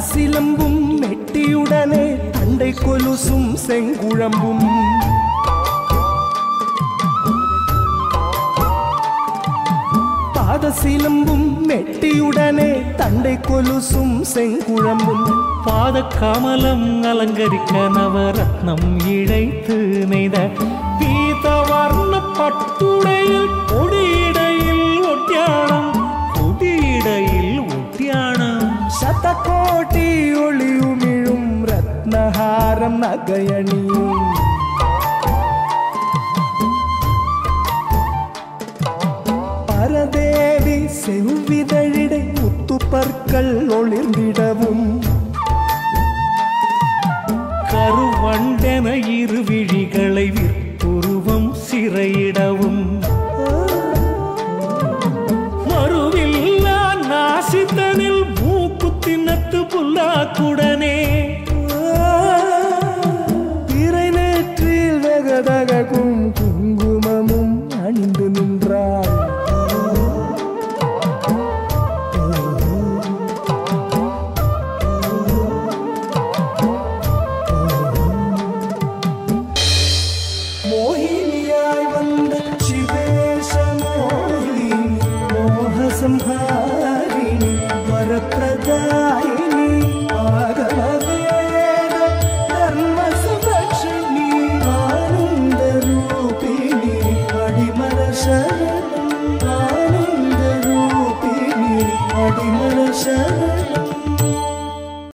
பாதசிலம்பும் நெட்டியுடனே தண்டை கொலுசும் செங்குழம்பும் பாதசிலம்பும் நெட்டியுடனே தண்டை கொலுசும் செங்குழம்பும் பாத கமலம் அலங்கரிக்க நவரத்னம் இழைத்து நெய்த பீதவர்ண பட்டுடையில் கொடியிடையில் ஒட்டியானம் கொடியிடையில் ஒட்டியானம் சதகோட்டி ஒளியுமிழும் ரத்னஹாரம் நகையணியும் பரதேவி செவ்விதழிடை முத்து பற்கள் ஒளிர்ந்திட